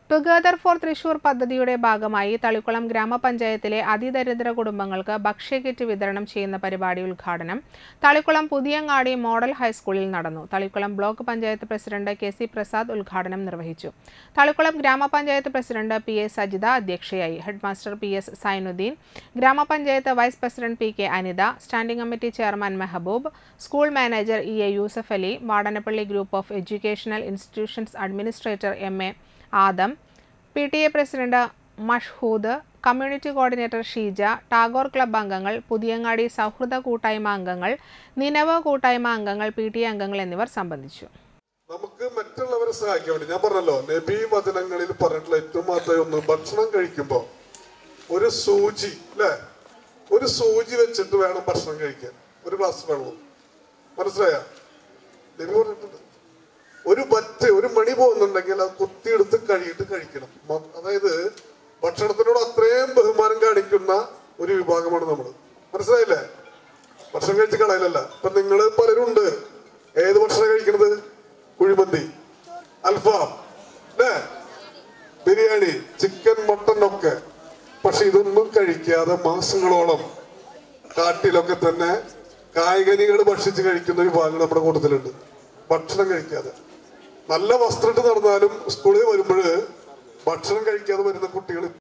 together for Thrissur പദ്ധതിയുടെ ഭാഗമായി തളിക്കുളം ഗ്രാമപഞ്ചായത്തിലെ അതിദരിദ്ര കുടുംബങ്ങൾക്ക് ഭക്ഷ്യക്കിറ്റ് വിതരണം ചെയ്യുന്ന പരിപാടി ഉദ്ഘാടനം തളിക്കുളം പുതിയങ്ങാടി മോഡൽ ഹൈസ്കൂളിൽ നടന്നു Thalikkulam block panchayat president K C Prasad ഉദ്ഘാടനം നിർവഹിച്ചു തളിക്കുളം ഗ്രാമപഞ്ചായത്ത് പ്രസിഡന്റ് പി എ സജിത അധ്യക്ഷയായി ഹെഡ്മാസ്റ്റർ പി എസ് സൈനുദ്ദീൻ ഗ്രാമപഞ്ചായത്ത് vice president P K Anitha standing committee chairman Mehboob school manager E A Yusuf Ali Vadanappally group of educational institutions administrator M A Adam P T A president Mashhood community coordinator Sheeja Tagore club അംഗങ്ങൾ പുതിയങ്ങാടി സൗഹൃദ കൂട്ടായ്മ അംഗങ്ങൾ നിലവ് കൂട്ടായ്മ അംഗങ്ങൾ P T A അംഗങ്ങൾ എന്നിവർ സംബന്ധിച്ചു നമുക്ക് മറ്റുള്ളവരെ സഹായിക്കാൻ വേണ്ടി ഞാൻ പറഞ്ഞല്ലോ നബി വചനങ്ങളിൽ പറഞ്ഞിട്ടുള്ള ഏറ്റവും മാത്രമേ ഒന്ന് ഭക്ഷണം കഴിക്കുമ്പോൾ ഒരു സൂചി അല്ലേ ഒരു സൂചി വെച്ചിട്ട് വേണം ഭക്ഷണം കഴിക്കാൻ ഒരു ഗ്ലാസ് വെള്ളവും മനസ്സിലായ നബി പറഞ്ഞിട്ടുണ്ട് ഒരു ബറ്റ് ഒരു മണി പോകുന്നുണ്ടെങ്കിൽ അത് കുത്തിയെടുത്ത് കഴിയിട്ട് കഴിക്കണം മ- അതായത് ഭക്ഷണത്തിനോട് അത്രയും ബഹുമാനം കാണിക്കുന്ന ഒരു വിഭാഗമാണ് നമ്മൾ മനസ്സിലായില്ലേ ഭക്ഷണം കഴിച്ച് കളയലല്ല ഇപ്പൊ നിങ്ങൾ പലരുണ്ട് ഏത് ഭക്ഷണം കഴിക്കണത് കുഴിമന്തി അൽഫാം അല്ലേ ബിരിയാണി ചിക്കൻ മട്ടൻ ഒക്കെ പക്ഷെ ഇതൊന്നും കഴിക്കാതെ മാസങ്ങളോളം കാട്ടിലൊക്കെ തന്നെ കായികനികൾ ഭക്ഷിച്ച് കഴിക്കുന്ന ഒരു ഭാഗം നമ്മുടെ കൂട്ടത്തിലുണ്ട് ഭക്ഷണം കഴിക്കാതെ നല്ല വസ്ത്രമിട്ട് നടന്നാലും സ്കൂളിൽ വരുമ്പോൾ ഭക്ഷണം കഴിക്കാതെ വരുന്ന കുട്ടികൾ